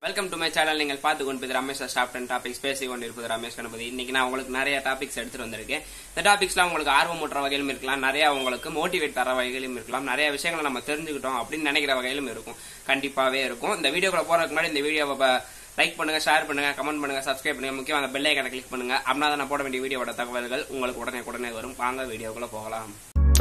welcome to my channel நீங்கள் பார்த்து கொண்டு ரமேஷ் ஸ்டாப் அண்ட் டாபிக்ஸ் பேசி கொண்டிருப்பது ரமேஷ் கணபதி இன்னைக்கு நான் உங்களுக்கு நிறைய டாபிக்ஸ் எடுத்துட்டு வந்திருக்கேன் இந்த டாபிக்ஸ்லாம் உங்களுக்கு ஆர்வம் ஊட்டுற வகையிலும் இருக்கலாம் நிறைய உங்களுக்கு மோட்டிவேட் தர வகையிலும் இருக்கலாம் நிறைய விஷயங்களை நம்ம தெரிஞ்சுக்கிட்டோம் அப்படின்னு நினைக்கிற வகையிலும் இருக்கும் கண்டிப்பாவே இருக்கும் இந்த வீடியோக்குள்ள போறதுக்கு முன்னாடி இந்த வீடியோவை லைக் பண்ணுங்க ஷேர் பண்ணுங்க கமெண்ட் பண்ணுங்க சப்ஸ்கிரைப் பண்ணுங்க முக்கியம் அந்த பெல் ஐக்கனை கிளிக் பண்ணுங்க அப்படின்னா தான் நான் போட வேண்டிய வீடியோட தகவல்கள் உங்களுக்கு உடனே உடனே வரும் வாங்க வீடியோக்குள்ள போகலாம்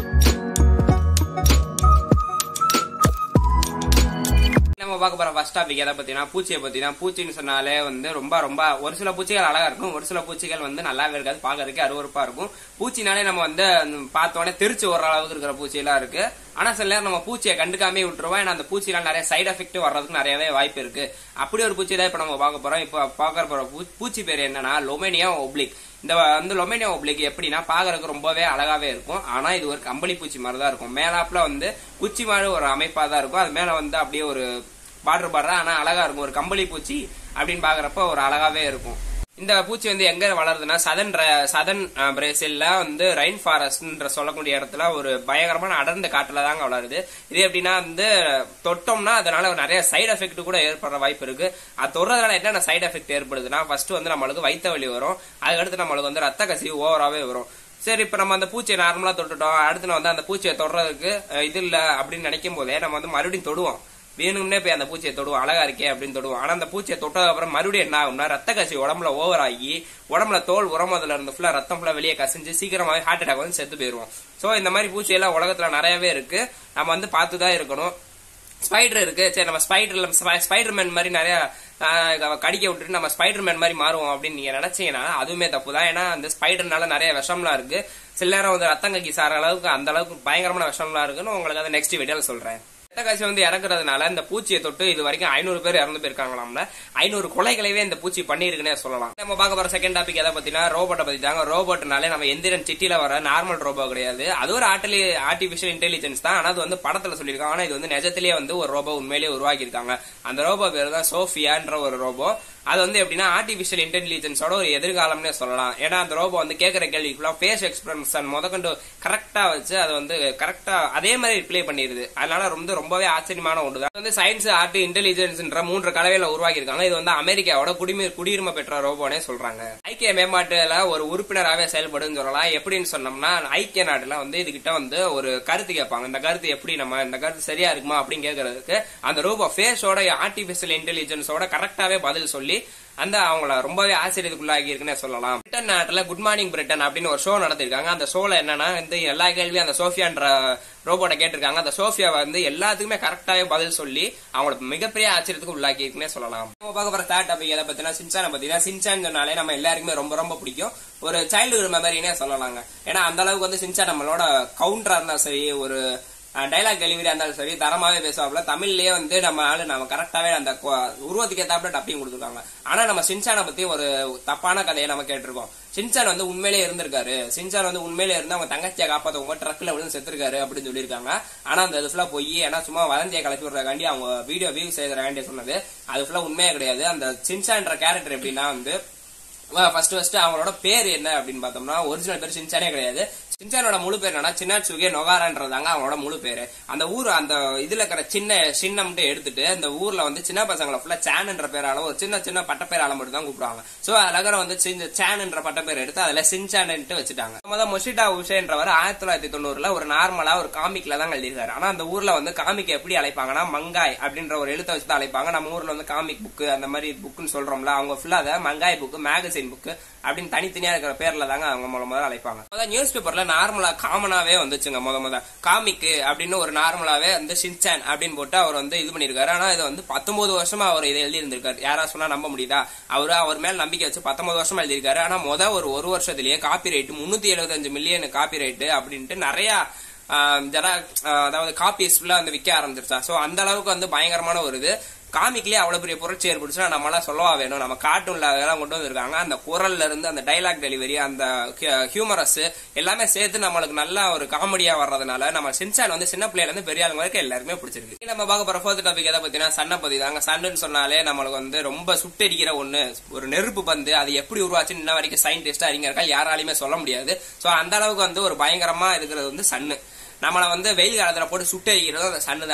நம்ம பார்க்க போற ஃபர்ஸ்ட் டாபிக் எதை பத்தினா பூச்சியை பத்தினா பூச்சின்னு சொன்னாலே வந்து ரொம்ப ரொம்ப ஒரு சில பூச்சிகள் அழகா இருக்கும் ஒரு சில பூச்சிகள் வந்து நல்லாவே இருக்காது பாக்குறதுக்கு அருவருப்பா இருக்கும் பூச்சினாலே நம்ம வந்து பார்த்தோன்னே தெரிச்சு வர்ற அளவுக்கு இருக்கிற பூச்சி எல்லாம் இருக்கு ஆனா சில நேரம் நம்ம பூச்சியை கண்டுக்காமே விட்டுருவோம் ஏன்னா அந்த பூச்சியில நிறைய சைடு எஃபெக்ட் வர்றதுக்கு நிறையவே வாய்ப்பு இருக்கு அப்படி ஒரு பூச்சி தான் இப்ப நம்ம பார்க்க போறோம் இப்ப பார்க்க போற பூ- பூச்சி பேர் என்னன்னா லொமேனியா ஒப்ளிக் இந்த வந்து லொமேனியா ஒப்ளிக் எப்படின்னா பாக்குறதுக்கு ரொம்பவே அழகாவே இருக்கும் ஆனா இது ஒரு கம்பளி பூச்சி மாதிரி தான் இருக்கும் மேலாப்புல வந்து குச்சி மாதிரி ஒரு அமைப்பா தான் இருக்கும் அது மேல வந்து அப்படியே ஒரு பார்டர் பார்டரா ஆனா அழகா இருக்கும் ஒரு கம்பளி பூச்சி அப்படின்னு பாக்குறப்ப ஒரு அழகாவே இருக்கும் இந்த பூச்சி வந்து எங்க வளருதுன்னா சதன் சதன் பிரேசில்ல வந்து ரெயின் ஃபாரஸ்ட்ன்ற சொல்லக்கூடிய இடத்துல ஒரு பயங்கரமான அடர்ந்த காட்டுல தாங்க வளருது இது எப்படின்னா வந்து தொட்டோம்னா அதனால நிறைய சைடு எஃபெக்ட் கூட ஏற்படுற வாய்ப்பு இருக்கு அது தொடுறதுனால என்னென்ன சைடு எஃபெக்ட் ஏற்படுதுன்னா ஃபர்ஸ்ட் வந்து நம்மளுக்கு வயித்த வலி வரும் அதுக்கடுத்து நம்மளுக்கு வந்து ரத்த கசிவு ஓவராவே வரும் சரி இப்ப நம்ம அந்த பூச்சியை நார்மலா தொட்டுட்டோம் அடுத்து வந்து அந்த பூச்சியை தொடுறதுக்கு அஹ், இது இல்ல அப்படின்னு நினைக்கும் போதே நம்ம வந்து மறுபடியும் தொடுவோம் வேணும்னே போய் அந்த பூச்சியை தொடுவோம் அழகா இருக்கே அப்படின்னு தொடுவோம் ஆனா அந்த பூச்சியை தொட்டதுக்கு அப்புறம் மறுபடியும் என்ன ஆகும்னா ரத்த கசி உடம்புல ஓவர் ஆகி உடம்புல தோல் உரமதுல இருந்து ஃபுல்லா ரத்தம் ஃபுல்லா வெளியே கசிஞ்சு சீக்கிரமாவே ஹார்ட் அட்டாக் வந்து செத்து போயிருவோம் சோ இந்த மாதிரி பூச்சி எல்லாம் உலகத்துல நிறையவே இருக்கு நம்ம வந்து பார்த்து தான் இருக்கணும் ஸ்பைடர் இருக்கு சரி நம்ம ஸ்பைடர்ல ஸ்பைடர் மேன் மாதிரி நிறைய ஆஹ், கடிக்க விட்டுட்டு நம்ம ஸ்பைடர் மேன் மாதிரி மாறுவோம் அப்படின்னு நீங்க நினைச்சீங்கன்னா அதுவுமே தப்பு தான் ஏன்னா அந்த ஸ்பைடர்னால நிறைய விஷம்லாம் இருக்கு சில நேரம் வந்து ரத்தம் கக்கி சார அளவுக்கு அந்த அளவுக்கு பயங்கரமான விஷம்லாம் இருக்குன்னு உங்களுக்கு அதை நெக்ஸ்ட் வீடியோல சொல்றேன் ரத்த கசி வந்து இறக்குறதுனால இந்த பூச்சியை தொட்டு இது வரைக்கும் ஐநூறு பேர் இறந்து போயிருக்காங்களாம்ல ஐநூறு கொலைகளைவே இந்த பூச்சி பண்ணிருக்குன்னே சொல்லலாம் நம்ம பார்க்க போற செகண்ட் டாபிக் எதை பத்தினா ரோபோட்டை பத்தி தாங்க ரோபோட்னாலே நம்ம எந்திரன் சிட்டில வர நார்மல் ரோபோ கிடையாது அது ஒரு ஆர்டிலி ஆர்டிபிஷியல் இன்டெலிஜென்ஸ் தான் ஆனா அது வந்து படத்துல சொல்லியிருக்காங்க ஆனா இது வந்து நிஜத்திலேயே வந்து ஒரு ரோபோ உண்மையிலேயே உருவாக்கியிருக்காங்க அந்த ரோபோ பேர் தான் சோஃபியான்ற ஒரு ரோபோ அது வந்து எப்படின்னா ஆர்டிபிஷியல் இன்டெலிஜென்ஸோட ஒரு எதிர்காலம்னே சொல்லலாம் ஏன்னா அந்த ரோபோ வந்து கேட்கிற கேள்விக்குள்ள ஃபேஸ் எக்ஸ்பிரஷன் முதற்கொண்டு கரெக்டா வச்சு அதை வந்து கரெக்டா அதே மாதிரி ரிப்ளை பண்ணிடுது அதனால ரொம்ப ரொம்பவே ஆச்சரியமான ஒன்று தான் வந்து சயின்ஸ் ஆர்ட் இன்டெலிஜென்ஸ்ன்ற மூன்று கலவையில உருவாக்கியிருக்காங்க இது வந்து அமெரிக்காவோட குடிமை குடியுரிமை பெற்ற ரோபோனே சொல்றாங்க ஐக்கிய மேம்பாட்டுல ஒரு உறுப்பினராகவே செயல்படுன்னு சொல்லலாம் எப்படின்னு சொன்னோம்னா ஐக்கிய நாட்டுல வந்து இதுகிட்ட வந்து ஒரு கருத்து கேட்பாங்க இந்த கருத்து எப்படி நம்ம இந்த கருத்து சரியா இருக்குமா அப்படின்னு கேட்கறதுக்கு அந்த ரோபோ ஃபேஸோட ஆர்டிபிஷியல் இன்டெலிஜென்ஸோட கரெக்டாவே பதில் சொல்லி அந்த அவங்கள ரொம்பவே ஆச்சரியத்துக்குள்ளாகி இருக்குன்னே சொல்லலாம் பிரிட்டன் நாட்டுல குட் மார்னிங் பிரிட்டன் அப்படின்னு ஒரு ஷோ நடத்திருக்காங்க அந்த ஷோல என்னன்னா இந்த எல்லா கேள்வியும் அந்த சோஃபியான்ற ரோபோட்ட கேட்டிருக்காங்க அந்த சோஃபியா வந்து எல்லாத்துக்குமே கரெக்டாவே பதில் சொல்லி அவங்கள மிகப்பெரிய ஆச்சரியத்துக்கு உள்ளாக்கி இருக்குன்னே சொல்லலாம் நம்ம பார்க்க போற தேர்ட் டாபிக் எதை பத்தினா சின்சானை பத்தினா சின்சான் சொன்னாலே நம்ம எல்லாருக்குமே ரொம்ப ரொம்ப பிடிக்கும் ஒரு சைல்டுஹுட் மெமரினே சொல்லலாங்க ஏன்னா அந்த அளவுக்கு வந்து சின்சான் நம்மளோட கவுண்டரா இருந்தா சரி ஒரு டைலாக் டெலிவரி இருந்தாலும் சரி தரமாவே பேசுவாப்ல தமிழ்லயே வந்து நம்ம ஆளு நம்ம கரெக்டாவே அந்த கொ- உருவத்துக்கு ஏத்தாப்புல டப்பிங் கொடுத்துருக்காங்க ஆனா நம்ம சின்சானை பத்தி ஒரு தப்பான கதையை நம்ம கேட்டிருக்கோம் சின்சான் வந்து உண்மையிலே இருந்திருக்காரு சின்சான் வந்து உண்மையிலே இருந்து அவங்க தங்கச்சியை காப்பாத்தவங்க ட்ரக்ல விழுந்து செத்துருக்காரு அப்படின்னு சொல்லியிருக்காங்க ஆனா அந்த இது ஃபுல்லா போய் ஏன்னா சும்மா வதந்தியை கலப்பி விடுறக்காண்டி அவங்க வீடியோ வியூ செய்யறக்காண்டி சொன்னது அது ஃபுல்லா உண்மையே கிடையாது அந்த சின்சான்ற கேரக்டர் எப்படின்னா வந்து ஃபர்ஸ்ட் ஃபர்ஸ்ட் அவங்களோட பேர் என்ன அப்படின்னு பார்த்தோம்னா ஒரிஜினல் பேர் சின்சானே கிடையாது சின்சானோட முழு பேர் என்னன்னா சின்னாட்சுகே நொகாரான்றதாங்க அவங்களோட முழு பேரு அந்த ஊர் அந்த இதுல இருக்கிற சின்ன சின்னம்ட்டு எடுத்துட்டு அந்த ஊர்ல வந்து சின்ன பசங்களை ஃபுல்லா சேன்ன்ற பேரால ஒரு சின்ன சின்ன பட்டப்பேரால மட்டும் தான் கூப்பிடுவாங்க சோ அழகர வந்து சின்ன சேன்ன்ற பட்டப்பேர் எடுத்து அதுல சின்சான்ட்டு வச்சுட்டாங்க முதல் மொஷிட்டா உஷேன்றவர் ஆயிரத்தி தொள்ளாயிரத்தி தொண்ணூறுல ஒரு நார்மலா ஒரு காமிக்ல தான் எழுதியிருக்காரு ஆனா அந்த ஊர்ல வந்து காமிக் எப்படி அழைப்பாங்கன்னா மங்காய் அப்படின்ற ஒரு எழுத்தை வச்சு தான் அழைப்பாங்க நம்ம ஊர்ல வந்து காமிக் புக் அந்த மாதிரி புக்குன்னு சொல்றோம்ல அவங்க ஃபுல்லா அதை மங்காய் புக் மேகசின் புக் அப்படின்னு தனித்தனியா இருக்கிற பேர்ல தாங்க அவங்க முத முதல்ல அழைப்பாங்க அதான் நியூஸ் பேப்பர்ல நார்மலா காமனாவே வந்துச்சுங்க முத முத காமிக் அப்படின்னு ஒரு நார்மலாவே வந்து ஷின்சான் அப்படின்னு போட்டு அவர் வந்து இது பண்ணிருக்காரு ஆனா இது வந்து பத்தொன்பது வருஷமா அவர் இதை எழுதி இருந்திருக்காரு யாரா சொன்னா நம்ப முடியுதா அவரு அவர் மேல நம்பிக்கை வச்சு பத்தொன்பது வருஷமா எழுதியிருக்காரு ஆனா முத ஒரு ஒரு வருஷத்திலேயே காப்பி ரைட் முன்னூத்தி எழுபத்தஞ்சு மில்லியன் காப்பி ரைட் அப்படின்ட்டு நிறைய ஆஹ் ஜெரா ஆஹ் அதாவது காப்பீஸ் ஃபுல்லா வந்து விற்க ஆரம்பிச்சிருச்சா சோ அந்த அளவுக்கு வந்து பயங்கரமான ஒரு இது காமிக்லயே அவ்வளவு பெரிய புரட்சி ஏற்படுச்சுன்னா நம்மளாம் சொல்லவா வேணும் நம்ம கார்ட்டூன்ல அதெல்லாம் கொண்டு வந்திருக்காங்க அந்த குரல்ல இருந்து அந்த டைலாக் டெலிவரி அந்த ஹியூமரஸ் எல்லாமே சேர்த்து நம்மளுக்கு நல்ல ஒரு காமெடியா வர்றதுனால நம்ம சின்சான் வந்து சின்ன பிள்ளையில இருந்து பெரிய ஆளுங்க வரைக்கும் எல்லாருமே பிடிச்சிருக்கு இனி நம்ம பார்க்க போற ஃபோர்த் டாபிக் எதை பத்தினா சன்னை பத்தி தாங்க சன்னுன்னு சொன்னாலே நம்மளுக்கு வந்து ரொம்ப சுட்டெரிக்கிற ஒண்ணு ஒரு நெருப்பு பந்து அது எப்படி உருவாச்சுன்னு இன்ன வரைக்கும் சயின்டிஸ்ட் அறிஞர்கள் யாராலையுமே சொல்ல முடியாது சோ அந்த அளவுக்கு வந்து ஒரு பயங்கரமா இருக்கிறது வந்து சன்னு நம்மள வந்து வெயில் காலத்துல போட்டு சுட்டெரிக்கிறது அந்த சன்னு தான்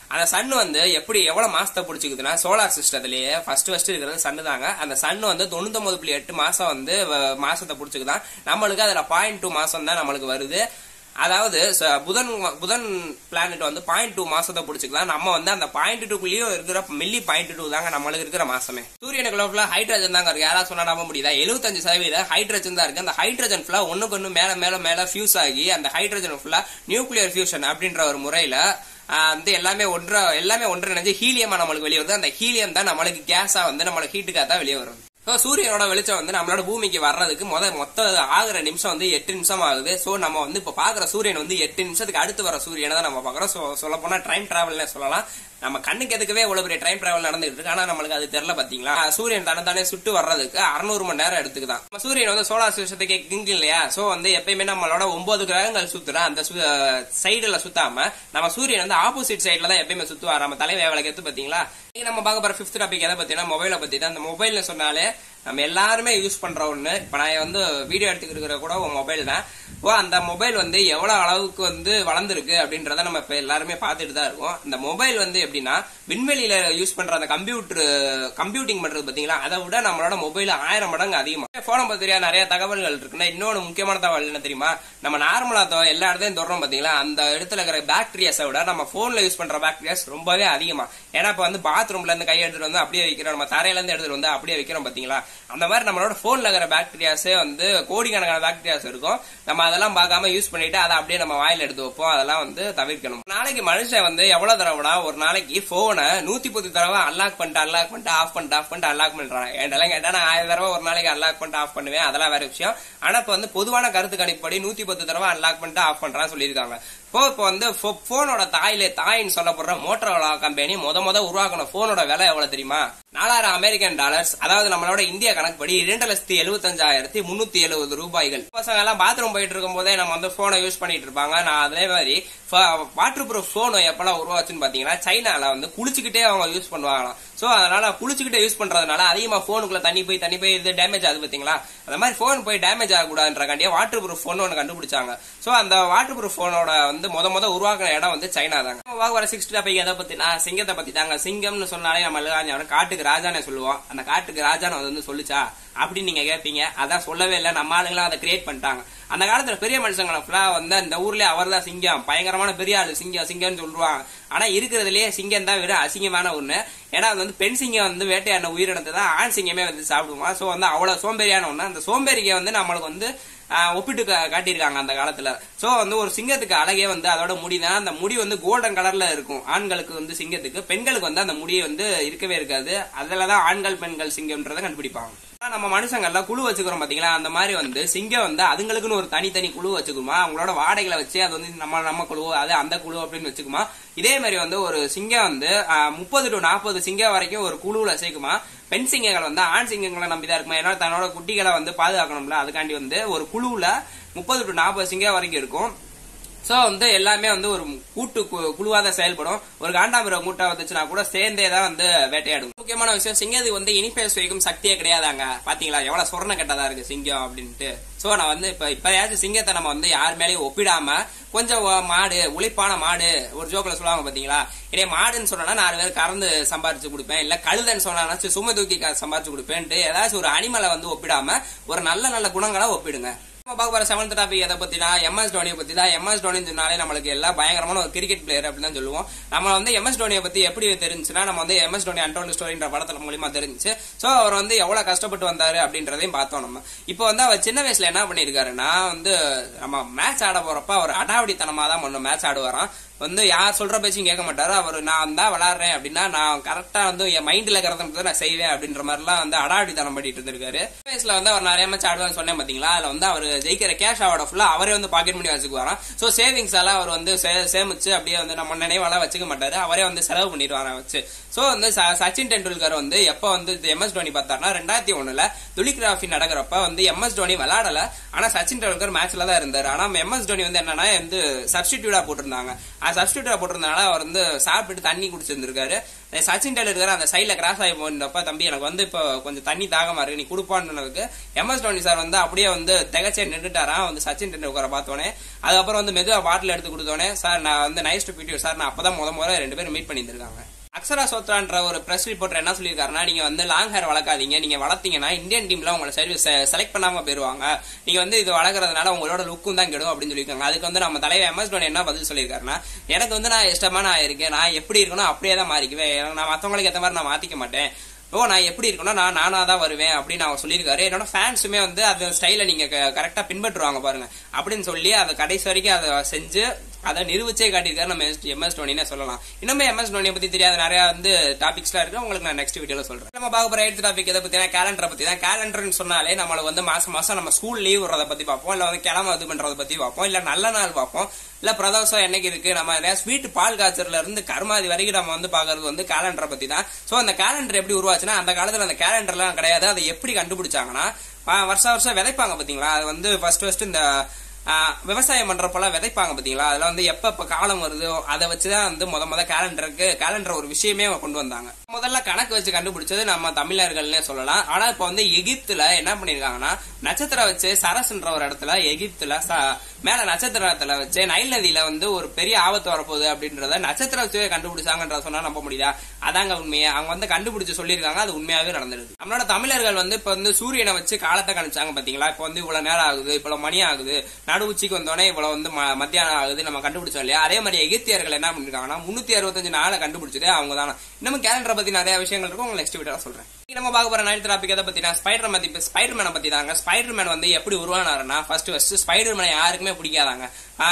அந்த சன் வந்து எப்படி எவ்வளவு மாசத்தை பிடிச்சிக்குதுன்னா சோலார் சிஸ்டத்திலேயே ஃபர்ஸ்ட் ஃபர்ஸ்ட் இருக்கிறது சன்னு தாங்க அந்த சன் வந்து தொண்ணூத்தொன்பது புள்ளி எட்டு மாசம் வந்து வ- மாசத்தை பிடிச்சிக்குதான் நம்மளுக்கு அதுல பாயிண்ட் டூ மாசம் தான் நம்மளுக்கு வருது அதாவது ச- புதன் புதன் பிளானட் வந்து பாயிண்ட் டூ மாசத்தை பிடிச்சிக்கலாம் நம்ம வந்து அந்த பாயிண்ட் டூக்குள்ளேயும் இருக்கிற மில்லி பாயிண்ட் டூ தாங்க நம்மளுக்கு இருக்கிற மாசமே சூரியனுக்குள்ள ஃபுல்லா ஹைட்ரஜன் தாங்க இருக்கு யாராவது சொன்னா நம்ப முடியுதா எழுபத்தஞ்சு சதவீதம் ஹைட்ரஜன் தான் இருக்கு அந்த ஹைட்ரஜன் ஃபுல்லா ஒண்ணுக்கு ஒண்ணு மேல மேல மேல ஃபியூஸ் ஆகி அந்த ஹைட்ரஜன் ஃபுல்லா நியூக்ளியர் ஃபியூஷன் அப்படின்ற ஒரு முறையில ஆஹ், வந்து எல்லாமே ஒன்ற எல்லாமே ஒன்றிணைஞ்சு ஹீலியமா நம்மளுக்கு வெளியே வருது அந்த ஹீலியம் தான் நம்மளுக்கு கேஸா வந்து நம்மளுக்கு ஹீட்டுக்காக தான் வெளியே வரும் So, சூரியனோட வெளிச்சம் வந்து நம்மளோட பூமிக்கு வர்றதுக்கு முத மொத்த ஆகுற நிமிஷம் வந்து எட்டு நிமிஷம் ஆகுது சோ நம்ம வந்து இப்ப பாக்குற சூரியன் வந்து எட்டு நிமிஷத்துக்கு அடுத்து வர சூரியனை தான் நம்ம பாக்குறோம் சோ சொல்ல போனா டைம் டிராவல்னே சொல்லலாம் நம்ம கண்ணுக்கு எதுக்கவே இவ்வளவு பெரிய டைம் டிராவல் நடந்துட்டு இருக்கு ஆனா நம்மளுக்கு அது தெரியல பாத்தீங்களா சூரியன் தன்னை தானே சுட்டு வர்றதுக்கு அறுநூறு மணி நேரம் எடுத்துக்குதான் நம்ம சூரியன் வந்து சோலார் சிஸ்டத்துக்கு கிங் இல்லையா சோ வந்து எப்பயுமே நம்மளோட ஒன்பது கிரகங்கள் சுத்துற அந்த சைடுல சுத்தாம நம்ம சூரியன் வந்து ஆப்போசிட் சைடுல தான் எப்பயுமே சுத்துவார் நம்ம தலைவேவலைக்கு எத்து பாத்தீங்களா இன்னைக்கு நம்ம பார்க்க போற ஃபிஃப்த் டாபிக் எதை பத்தினா மொபைலை பத்தி தான் அந்த மொபைல்னு சொன்னாலே நம்ம எல்லாருமே யூஸ் பண்ற ஒண்ணு இப்ப நான் வந்து வீடியோ எடுத்துக்கிட்டு கூட ஒரு மொபைல் தான் ஓ அந்த மொபைல் வந்து எவ்வளவு அளவுக்கு வந்து வளர்ந்துருக்கு அப்படின்றத நம்ம இப்ப எல்லாருமே பார்த்துட்டு தான் இருக்கோம் இந்த மொபைல் வந்து எப்படின்னா விண்வெளியில யூஸ் பண்ற அந்த கம்ப்யூட்டர் கம்ப்யூட்டிங் பண்றது பாத்தீங்களா அதை விட நம்மளோட மொபைல் ஆயிரம் மடங்கு அதிகமா போன பத்திரியா நிறைய தகவல்கள் இருக்குன்னா இன்னொன்னு முக்கியமான தகவல் என்ன தெரியுமா நம்ம நார்மலா எல்லா இடத்தையும் தொடரும் பாத்தீங்களா அந்த இடத்துல இருக்கிற பாக்டீரியாஸை விட நம்ம போன்ல யூஸ் பண்ற பாக்டீரியாஸ் ரொம்பவே அதிகமா ஏன்னா இப்ப வந்து பாத்ரூம்ல இருந்து கை எடுத்துட்டு வந்து அப்படியே வைக்கிறோம் நம்ம தரையில இருந்து எடுத்துட்டு வந்து அப்படியே வைக்கிறோம் பாத்தீங்களா அந்த மாதிரி நம்மளோட போன்ல இருக்கிற பாக்டீரியாஸே வந்து கோடிக்கணக்கான பாக்டீரியாஸ் இருக்கும் நம்ம அதெல்லாம் பார்க்காம யூஸ் பண்ணிட்டு அதை அப்படியே நம்ம வாயில எடுத்து வைப்போம் அதெல்லாம் வந்து தவிர்க்கணும் நாளைக்கு மனுஷன் வந்து எவ்வளவு தடவைனா ஒரு நாளைக்கு போனை நூத்தி பத்து தடவை அன்லாக் பண்ணிட்டு அன்லாக் பண்ணிட்டு ஆஃப் பண்ணிட்டு ஆஃப் பண்ணிட்டு அன்லாக் பண்றாங்க என்கிட்ட கேட்டா நான் ஆயிரம் தடவை ஒரு நாளைக்கு அன்லாக் பண்ணிட்டு ஆஃப் பண்ணுவேன் அதெல்லாம் வேற விஷயம் ஆனா இப்ப வந்து பொதுவான கருத்து கணிப்படி நூத்தி பத்து தடவை அன்லாக் பண்ணிட்டு ஆஃப் பண்றான்னு சொல்லியிருக்காங்க இப்போ இப்போ வந்து போனோட தாயிலே தாயின்னு சொல்லப்படுற மோட்டரோலா கம்பெனி முத முத உருவாக்கின போனோட விலை எவ்வளவு தெரியுமா நாலாயிரம் அமெரிக்கன் டாலர்ஸ் அதாவது நம்மளோட இந்திய கணக்குப்படி இரண்டு லட்சத்தி எழுபத்தஞ்சாயிரத்தி முன்னூத்தி எழுபது ரூபாய்கள் பசங்க எல்லாம் பாத்ரூம் போயிட்டு இருக்கும் போதே நம்ம வந்து போனை யூஸ் பண்ணிட்டு இருப்பாங்க நான் அதே மாதிரி வாட்டர் ப்ரூஃப் போன் எப்பெல்லாம் உருவாச்சுன்னு பாத்தீங்கன்னா சைனால வந்து குளிச்சுக்கிட்டே அவங்க யூஸ் பண்ணுவாங்களாம் சோ அதனால குளிச்சுக்கிட்டே யூஸ் பண்றதுனால அதிகமா போனுக்குள்ள தண்ணி போய் தண்ணி போய் இது டேமேஜ் ஆகுது பாத்தீங்களா அந்த மாதிரி போன் போய் டேமேஜ் ஆகக்கூடாதுன்றக்காண்டியே வாட்டர் ப்ரூஃப் போன் ஒன்று கண்டுபிடிச்சாங்க சோ அந்த வாட்டர் ப்ரூஃப் போனோட வந்து முத முத உருவாக்குன இடம் வந்து சைனா தாங்க நம்ம வாங்க வர சிக்ஸ்த் டாபிக் எதை பத்தினா சிங்கத்தை பத்தி தாங்க சிங்கம்னு சொன்னாலே நம்ம எல்லாம் ஞாபகம் காட்டுக்கு ராஜானே சொல்லுவோம் அந்த காட்டுக்கு ராஜான்னு அது வந்து சொல்லுச்சா அப்படின்னு நீங்க கேட்பீங்க அதான் சொல்லவே இல்லை நம்ம ஆளுங்களாம் அதை கிரியேட் பண்ணிட்டாங்க அந்த காலத்துல பெரிய மனுஷங்களை ஃபுல்லா வந்து அந்த ஊர்லயே அவர் தான் சிங்கம் பயங்கரமான பெரிய ஆளு சிங்கம் சிங்கம்னு சொல்லுவாங்க ஆனா இருக்கிறதுலயே சிங்கம் தான் விட அசிங்கமான ஒண்ணு ஏன்னா அது வந்து பெண் சிங்கம் வந்து வேட்டையாடின உயிரினத்தை தான் ஆண் சிங்கமே வந்து சாப்பிடுவான் சோ வந்து அவ்வளவு சோம்பேறியான ஒண்ணு அந்த சோம்பேறிக்கை வந்து நம்மளுக்கு வந்து ஆஹ், ஒப்பிட்டு கா- காட்டியிருக்காங்க அந்த காலத்துல சோ வந்து ஒரு சிங்கத்துக்கு அழகே வந்து அதோட முடி தான் அந்த முடி வந்து கோல்டன் கலர்ல இருக்கும் ஆண்களுக்கு வந்து சிங்கத்துக்கு பெண்களுக்கு வந்து அந்த முடி வந்து இருக்கவே இருக்காது அதுலதான் ஆண்கள் பெண்கள் சிங்கம்ன்றதை கண்டுபிடிப்பாங்க ஆனா நம்ம மனுஷங்கள்ல குழு வச்சுக்கிறோம் பாத்தீங்களா அந்த மாதிரி வந்து சிங்கம் வந்து அதுங்களுக்குன்னு ஒரு தனித்தனி குழு வச்சுக்குமா அவங்களோட வாடகைகளை வச்சு அது வந்து நம்ம நம்ம குழு அது அந்த குழு அப்படின்னு வச்சுக்குமா இதே மாதிரி வந்து ஒரு சிங்கம் வந்து முப்பது டு நாற்பது சிங்கம் வரைக்கும் ஒரு குழுவுல சேர்க்குமா பெண் சிங்கங்கள் வந்து ஆண் சிங்கங்களை நம்பிதான் இருக்குமா ஏன்னா தன்னோட குட்டிகளை வந்து பாதுகாக்கணும்ல அதுக்காண்டி வந்து ஒரு குழுவுல முப்பது டு நாற்பது சிங்கம் வரைக்கும் இருக்கும் சோ வந்து எல்லாமே வந்து ஒரு கூட்டு கு- குழுவா தான் செயல்படும் ஒரு காண்டாமிருக கூட்டம் வந்துச்சுன்னா கூட சேர்ந்தே தான் வந்து வேட்டையாடும் முக்கியமான விஷயம் சிங்கத்துக்கு வந்து இனிப்பே சுவைக்கும் சக்தியே கிடையாதாங்க பாத்தீங்களா எவ்வளவு சொரண கெட்டதா இருக்கு சிங்கம் அப்படின்ட்டு சோ நான் வந்து இப்ப இப்பயாச்சும் சிங்கத்தை நம்ம வந்து யார் மேலயும் ஒப்பிடாம கொஞ்சம் ஒ- மாடு உழைப்பான மாடு ஒரு ஜோக்ல சொல்லுவாங்க பாத்தீங்களா இதே மாடுன்னு சொன்னா நாலு பேர் கறந்து சம்பாரிச்சு கொடுப்பேன் இல்ல கழுதன்னு சொன்னா சும்மா தூக்கி க- சம்பாரிச்சு கொடுப்பேன்ட்டு ஏதாச்சும் ஒரு அனிமலை வந்து ஒப்பிடாம ஒரு நல்ல நல்ல குணங்களா ஒப்பிடுங்க நம்ம பார்க்க போற செவன்த் டாபிக் எதை பத்தினா எம்எஸ் தோனியை பத்தி தான் எம்எஸ் தோனின்னு சொன்னாலே நம்மளுக்கு எல்லாம் பயங்கரமான ஒரு கிரிக்கெட் பிளேயர் அப்படின்னு தான் சொல்லுவோம் நம்ம வந்து எம்எஸ் தோனியை பத்தி எப்படி தெரிஞ்சுன்னா நம்ம வந்து எம்எஸ் தோனி அன்டோல்டு ஸ்டோரின்ற படத்துல மூலியமா தெரிஞ்சு சோ அவர் வந்து எவ்வளவு கஷ்டப்பட்டு வந்தாரு அப்படின்றதையும் பார்த்தோம் நம்ம இப்போ வந்து அவர் சின்ன வயசுல என்ன பண்ணிருக்காருன்னா வந்து நம்ம மேட்ச் ஆட போறப்ப அவர் அடாவடித்தனமா தான் பண்ணும் மேட்ச் ஆடுவாராம் வந்து யார் சொல்ற பேச்சும் கேட்க மாட்டாரு அவர் நான் தான் விளாடுறேன் அப்படின்னா நான் கரெக்டா வந்து என் மைண்ட்ல இருக்கிறத நான் செய்வேன் அப்படின்ற மாதிரிலாம் வந்து அடாவடித்தனம் பண்ணிட்டு இருந்திருக்காரு சின்ன வயசுல வந்து அவர் நிறைய மேட்ச் ஆடுவான்னு சொன்னேன் பாத்தீங்களா அதுல வந்து அவர் ஜெயிக்கிற கேஷ் அவார்ட ஃபுல்லா அவரே வந்து பாக்கெட் பண்ணி வச்சுக்குவாராம் சோ சேவிங்ஸ் எல்லாம் அவர் வந்து சே- சேமிச்சு அப்படியே வந்து நம்ம நினைவெல்லாம் வச்சுக்க மாட்டாரு அவரே வந்து செலவு பண்ணிடுவாராம் வச்சு சோ வந்து ச- சச்சின் டெண்டுல்கர் வந்து எப்ப வந்து எம்எஸ் தோனி பார்த்தாருன்னா ரெண்டாயிரத்தி ஒண்ணுல துலிகிராஃபி நடக்கிறப்ப வந்து எம்எஸ் தோனி விளையாடல ஆனா சச்சின் டெண்டுல்கர் மேட்ச்ல தான் இருந்தாரு ஆனா எம்எஸ் தோனி வந்து என்னன்னா வந்து சப்ஸ்டிடியூடா போட்டிருந்தாங்க சப்ஸ்டியூட்டா போட்டிருந்தனால அவர் வந்து சாப்பிட்டு தண்ணி குடிச்சிருந்திருக்காரு சச்சின் டெண்டுல்கர் அந்த சைட்ல கிராஸ் ஆகி போனப்ப தம்பி எனக்கு வந்து இப்போ கொஞ்சம் தண்ணி தாகமா இருக்கு நீ குடுப்பான்னு எம்எஸ் தோனி சார் வந்து அப்படியே வந்து திகச்சே நின்றுட்டாராம் வந்து சச்சின் டெண்டுல்கரை பார்த்தோன்னே அதுக்கப்புறம் வந்து மெதுவா பாட்டில் எடுத்து கொடுத்தோன்னே சார் நான் வந்து நைஸ் டு பீட் சார் நான் அப்பதான் முத முறை ரெண்டு பேரும் மீட் பண்ணியிருந்திருக்காங்க அக்ஷரா சோத்ரான்ற ஒரு பிரஸ் ரிப்போர்ட்டர் என்ன சொல்லியிருக்காருன்னா நீங்க வந்து லாங் ஹேர் வளர்க்காதீங்க நீங்க வளர்த்தீங்கன்னா இந்தியன் டீம்ல உங்களை சர்வீஸ் செலக்ட் பண்ணாம போயிருவாங்க நீங்க வந்து இது வளர்க்கறதுனால உங்களோட லுக்கும் தான் கெடும் அப்படின்னு சொல்லியிருக்காங்க அதுக்கு வந்து நம்ம தலைவர் எம்எஸ் தோனி என்ன பதில் சொல்லியிருக்காருன்னா எனக்கு வந்து நான் இஷ்டமா நான் இருக்கேன் நான் எப்படி இருக்கணும் அப்படியே தான் மாறிக்குவேன் எனக்கு நான் மத்தவங்களுக்கு ஏற்ற மாதிரி நான் மாத்திக்க மாட்டேன் ஓ நான் எப்படி இருக்கணும் நான் நானா தான் வருவேன் அப்படின்னு அவர் சொல்லியிருக்காரு என்னோட ஃபேன்ஸுமே வந்து அந்த ஸ்டைலை நீங்க கரெக்டா பின்பற்றுவாங்க பாருங்க அப்படின்னு சொல்லி அதை கடைசி வரைக்கும் அதை செஞ்சு அதை நிரூபிச்சே காட்டியிருக்காரு நம்ம எம்எஸ் தோனினே சொல்லலாம் இன்னுமே எம்எஸ் தோனியை பத்தி தெரியாத நிறைய வந்து டாபிக்ஸ்லாம் இருக்கு உங்களுக்கு நான் நெக்ஸ்ட் வீடியோல சொல்றேன் நம்ம பார்க்க போற எடுத்து டாபிக் எதை பத்தினா கேலண்டரை பத்தி தான் கேலண்டர்னு சொன்னாலே நம்மளுக்கு வந்து மாசம் மாசம் நம்ம ஸ்கூல் லீவ் விடுறத பத்தி பார்ப்போம் இல்ல வந்து கிளம்ப இது பண்றத பத்தி பார்ப்போம் இல்ல நல்ல நாள் பார்ப்போம் இல்ல பிரதோஷம் என்னைக்கு இருக்கு நம்ம நிறைய ஸ்வீட் பால் காய்ச்சறதுல இருந்து கர்மாதி வரைக்கும் நம்ம வந்து பாக்குறது வந்து கேலண்டரை பத்தி தான் சோ அந்த கேலண்டர் எப்படி உருவாச்சுன்னா அந்த காலத்துல அந்த கேலண்டர்லாம் கிடையாது அதை எப்படி கண்டுபிடிச்சாங்கன்னா வருஷம் வருஷம் விதைப்பாங்க பாத்தீங்களா அது வந்து ஃபர்ஸ்ட் ஃபர்ஸ்ட் இந்த விவசாயம் பண்றப்பெல்லாம் விதைப்பாங்க பாத்தீங்களா அதெல்லாம் வந்து எப்ப எப்ப காலம் வருதோ அதை வச்சுதான் வந்து முத முத கேலண்டருக்கு கேலண்டர் ஒரு விஷயமே கொண்டு வந்தாங்க முதல்ல கணக்கு வச்சு கண்டுபிடிச்சது நம்ம தமிழர்கள்னே சொல்லலாம் ஆனா இப்ப வந்து எகிப்துல என்ன பண்ணிருக்காங்கன்னா நட்சத்திரம் வச்சு சரஸ்ன்ற ஒரு இடத்துல எகிப்துல மேல நட்சத்திரத்துல வச்சு நைல் நதியில வந்து ஒரு பெரிய ஆபத்து வரப்போகுது அப்படின்றத நட்சத்திரம் வச்சு கண்டுபிடிச்சாங்கன்ற சொன்னா நம்ப முடியுதா அதாங்க உண்மையை அவங்க வந்து கண்டுபிடிச்சு சொல்லியிருக்காங்க அது உண்மையாவே நடந்துருக்கு நம்மளோட தமிழர்கள் வந்து இப்ப வந்து சூரியனை வச்சு காலத்தை கணிச்சாங்க பாத்தீங்களா இப்ப வந்து இவ்வளவு நேரம் ஆகுது இவ்வளவு மணி ஆகுது நடு உச்சிக்கு வந்தோடனே இவ்வளவு வந்து மத்தியானம் ஆகுது நம்ம கண்டுபிடிச்சோம் இல்லையா அதே மாதிரி எகிப்தியர்கள் என்ன பண்ணிருக்காங்கன்னா முன்னூத்தி அறுபத்தஞ்சு நாளை கண்டுபிடிச்சதே அவங்க தானே இன்னமும் கேலண்டரை பத்தி நிறைய விஷயங்கள் இருக்கும் உங்களுக்கு நெக்ஸ்ட் வீடியோ சொல்றேன் நம்ம பார்க்க போற நைட் டாபிக் எதை பத்தினா ஸ்பைடர் பத்தி ஸ்பைடர் மேனை பத்தி தாங்க ஸ்பைடர் மேன் வந்து எப்படி உருவானாருன்னா ஃபர்ஸ்ட் ஃபர்ஸ்ட் ஸ்பைடர் மேனை யாருக்குமே பிடிக்காதாங்க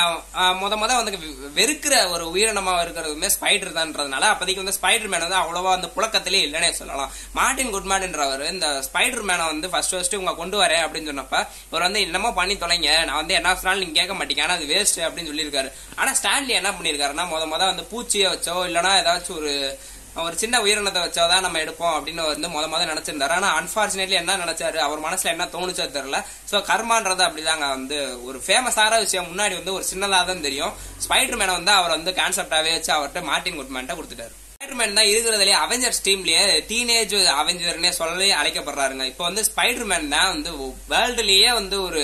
முத முத வந்து வெறுக்கிற ஒரு உயிரினமா இருக்கிறதுமே ஸ்பைடர் தான்றதுனால அப்போதைக்கு வந்து ஸ்பைடர் மேன் வந்து அவ்வளவா அந்த புழக்கத்திலே இல்லைன்னே சொல்லலாம் மார்டின் குட்மான்ன்றவர் இந்த ஸ்பைடர் மேனை வந்து ஃபர்ஸ்ட் ஃபர்ஸ்ட் உங்க கொண்டு வரேன் அப்படின்னு சொன்னப்ப இவர் வந்து என்னமோ பண்ணி தொலைங்க நான் வந்து என்ன சொன்னாலும் நீங்க கேட்க மாட்டீங்க ஆனா அது வேஸ்ட் அப்படின்னு சொல்லியிருக்காரு ஆனா ஸ்டான்லி என்ன பண்ணிருக்காருன்னா முத முத வந்து பூச்சியை வச்சோ இல்லைன்னா ஏதாச்சும் ஒரு ஒரு சின்ன உயிரினத்தை வச்சாதான் நம்ம எடுப்போம் அப்படின்னு வந்து முத முத நினைச்சிருந்தாரு ஆனா அன்பார்ச்சுனேட்லி என்ன நினைச்சாரு அவர் மனசுல என்ன தோணுச்சோ தெரியல சோ கர்மான்றது அப்படிதாங்க வந்து ஒரு ஃபேமஸான விஷயம் முன்னாடி வந்து ஒரு சின்னதா தான் தெரியும் ஸ்பைடர் மேனை வந்து அவர் வந்து கான்செப்டாவே வச்சு அவர்கிட்ட மார்டின் குட்மேன்ட்ட கொடுத்துட்டாரு ஸ்பைடர்மேன் தான் இருக்கிறதுலயே அவெஞ்சர்ஸ் டீம்லயே டீனேஜ் அவெஞ்சர்னே சொல்லி அழைக்கப்படுறாருங்க இப்போ வந்து ஸ்பைடர்மேன் தான் வந்து வேர்ல்டுலயே வந்து ஒரு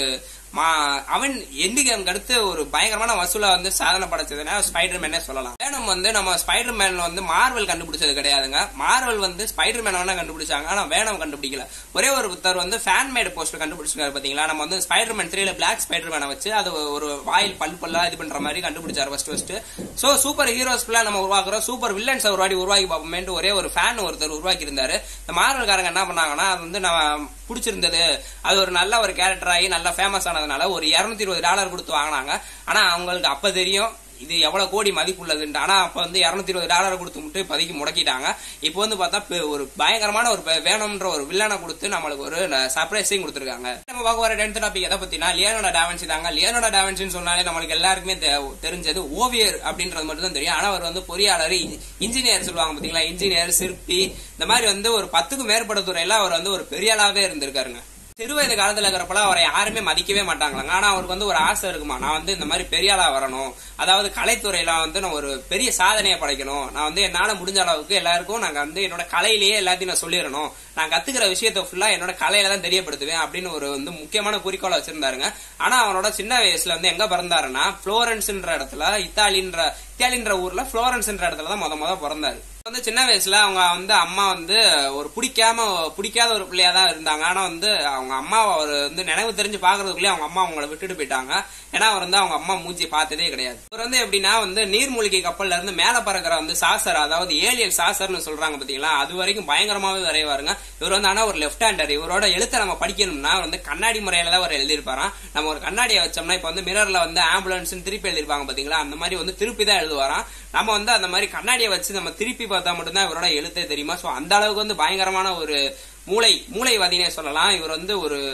அவன் எண்டு கேமுக்கு அடுத்து ஒரு பயங்கரமான வசூலா வந்து சாதனை படைச்சதுன்னா ஸ்பைடர் மேனே சொல்லலாம் வேணும் வந்து நம்ம ஸ்பைடர் மேன் வந்து மார்வல் கண்டுபிடிச்சது கிடையாதுங்க மார்வல் வந்து ஸ்பைடர் மேன் வேணா கண்டுபிடிச்சாங்க ஆனா வேணும் கண்டுபிடிக்கல ஒரே ஒரு புத்தர் வந்து ஃபேன் மேட் போஸ்டர் கண்டுபிடிச்சிருக்காரு பாத்தீங்களா நம்ம வந்து ஸ்பைடர் மேன் த்ரீல பிளாக் ஸ்பைடர் மேனை வச்சு அது ஒரு வாயில் பல் பல்லா இது பண்ற மாதிரி கண்டுபிடிச்சாரு first first so superheroes நம்ம உருவாக்குறோம் சூப்பர் வில்லன்ஸ் ஒரு வாட்டி உருவாக்கி பார்ப்போமேட்டு ஒரே ஒரு ஃபேன் ஒருத்தர் உருவாக்கி இருந்தாரு இந்த மார்வல்காரங்க என்ன பண்ணாங்கன்னா அது வந்து நான் பிடிச்சிருந்தது அது ஒரு நல்ல ஒரு கேரக்டர் ஆகி நல்லா ஃபேமஸ் ஆனதுனால ஒரு இருநூத்தி இருபது டாலர் கொடுத்து வாங்கினாங்க ஆனா அவங்களுக்கு அப்ப தெரியும் இது எவ்வளவு கோடி மதிப்புள்ளதுன்ட்டு ஆனா அப்ப வந்து இருநூத்தி இருபது டாலர் கொடுத்து மட்டும் இப்போதைக்கு முடக்கிட்டாங்க இப்போ வந்து பார்த்தா ஒரு பயங்கரமான ஒரு வேணும்ன்ற ஒரு வில்லனை கொடுத்து நம்மளுக்கு ஒரு சர்ப்ரைஸையும் கொடுத்துருக்காங்க நம்ம பார்க்க வர டென்த் டாபிக் எதை பத்தினா லியோனோட டாவன்சி தாங்க லியோனோட டாவன்சின்னு சொன்னாலே நம்மளுக்கு எல்லாருக்குமே தெரிஞ்சது ஓவியர் அப்படின்றது மட்டும் தான் தெரியும் ஆனா அவர் வந்து பொறியாளர் இன்ஜினியர் சொல்லுவாங்க பாத்தீங்களா இன்ஜினியர் சிற்பி இந்த மாதிரி வந்து ஒரு பத்துக்கும் மேற்பட்ட துறையில அவர் வந்து ஒரு பெரிய ஆளாவே இருந்திருக்காருங்க சிறு வயது காலத்துல இருக்கிறப்பலாம் அவரை யாருமே மதிக்கவே மாட்டாங்களாங்க ஆனா அவருக்கு வந்து ஒரு ஆசை இருக்குமா நான் வந்து இந்த மாதிரி பெரிய ஆளா வரணும் அதாவது கலைத்துறையில வந்து நான் ஒரு பெரிய சாதனையை படைக்கணும் நான் வந்து என்னால முடிஞ்ச அளவுக்கு எல்லாருக்கும் நாங்க வந்து என்னோட கலையிலேயே எல்லாத்தையும் நான் சொல்லிடணும் நான் கத்துக்கிற விஷயத்த ஃபுல்லா என்னோட கலையில தான் தெரியப்படுத்துவேன் அப்படின்னு ஒரு வந்து முக்கியமான குறிக்கோளை வச்சிருந்தாருங்க ஆனா அவனோட சின்ன வயசுல வந்து எங்க பிறந்தாருன்னா புளோரன்ஸ்ன்ற இடத்துல இத்தாலின்ற இத்தாலின்ற ஊர்ல புளோரன்ஸ்ன்ற இடத்துல தான் முத முத பிறந்தாரு வந்து சின்ன வயசுல அவங்க வந்து அம்மா வந்து ஒரு பிடிக்காம பிடிக்காத ஒரு பிள்ளையா தான் இருந்தாங்க ஆனா வந்து அவங்க அம்மா அவர் வந்து நினைவு தெரிஞ்சு பாக்குறதுக்குள்ளே அவங்க அம்மா அவங்கள விட்டுட்டு போயிட்டாங்க ஏன்னா அவர் வந்து அவங்க அம்மா மூஞ்சி பார்த்ததே கிடையாது இவர் வந்து எப்படின்னா வந்து நீர்மூழ்கி கப்பல்ல இருந்து மேல பறக்கிற வந்து சாசர் அதாவது ஏலியன் சாசர்னு சொல்றாங்க பாத்தீங்களா அது வரைக்கும் பயங்கரமாவே வரைவாருங்க இவர் வந்து ஆனா ஒரு லெப்ட் ஹேண்டர் இவரோட எழுத்தை நம்ம படிக்கணும்னா வந்து கண்ணாடி முறையில தான் அவர் எழுதியிருப்பாராம் நம்ம ஒரு கண்ணாடியை வச்சோம்னா இப்ப வந்து மிரர்ல வந்து ஆம்புலன்ஸ் திருப்பி எழுதிருப்பாங்க பாத்தீங்களா அந்த மாதிரி வந்து திருப்பி தான் எழுதுவாராம் நம்ம வந்து அந்த மாதிரி கண்ணாடியை வச்சு நம்ம திருப்பி பார்த்தா மட்டும்தான் இவரோட எழுத்தே தெரியுமா சோ அந்த அளவுக்கு வந்து பயங்கரமான ஒரு மூளை மூளைவாதினே சொல்லலாம் இவர் வந்து ஒரு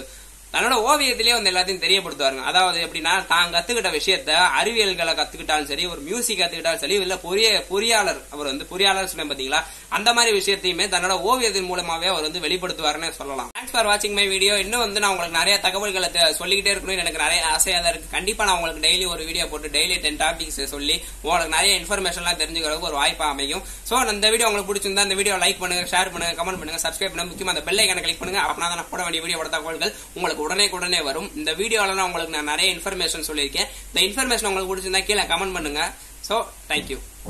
தன்னோட ஓவியத்திலேயே வந்து எல்லாத்தையும் தெரியப்படுத்துவாருங்க அதாவது எப்படின்னா தான் கத்துக்கிட்ட விஷயத்த அறிவியல்களை கத்துக்கிட்டாலும் சரி ஒரு மியூசிக் கத்துக்கிட்டாலும் சரி இல்ல பொறிய பொறியாளர் அவர் வந்து பொறியாளர் சொன்னேன் பாத்தீங்களா அந்த மாதிரி விஷயத்தையுமே தன்னோட ஓவியத்தின் மூலமாவே அவர் வந்து வெளிப்படுத்துவாருன்னு சொல்லலாம் தேங்க்ஸ் ஃபார் வாட்சிங் மை வீடியோ இன்னும் வந்து நான் உங்களுக்கு நிறைய தகவல்களை தெ- சொல்லிக்கிட்டே இருக்கணும்னு எனக்கு நிறைய ஆசையா தான் இருக்கு கண்டிப்பா நான் உங்களுக்கு டெய்லி ஒரு வீடியோ போட்டு டெய்லி டென் டாபிக்ஸ் சொல்லி உங்களுக்கு நிறைய இன்ஃபர்மேஷன்லாம் தெரிஞ்சுக்கிறதுக்கு ஒரு வாய்ப்பா அமையும் சோ இந்த வீடியோ உங்களுக்கு பிடிச்சிருந்தா இந்த வீடியோ லைக் பண்ணுங்க ஷேர் பண்ணுங்க கமெண்ட் பண்ணுங்க சப்ஸ்கிரைப் பண்ணுங்க முக்கியமா அந்த பெல் ஐக்கனை கிளிக் பண்ணுங்க அப்படின்னா தான் நான் போட வேண்டிய வீடியோ தகவல்கள் உங்களுக்கு உடனே உடனே வரும் இந்த வீடியோல நான் உங்களுக்கு நான் நிறைய இன்ஃபர்மேஷன் சொல்லியிருக்கேன் இந்த இன்ஃபர்மேஷன் உங்களுக்கு பிடிச்சிருந்தா கீழே கமெண்ட் பண்ணுங்க சோ தேங்க்யூ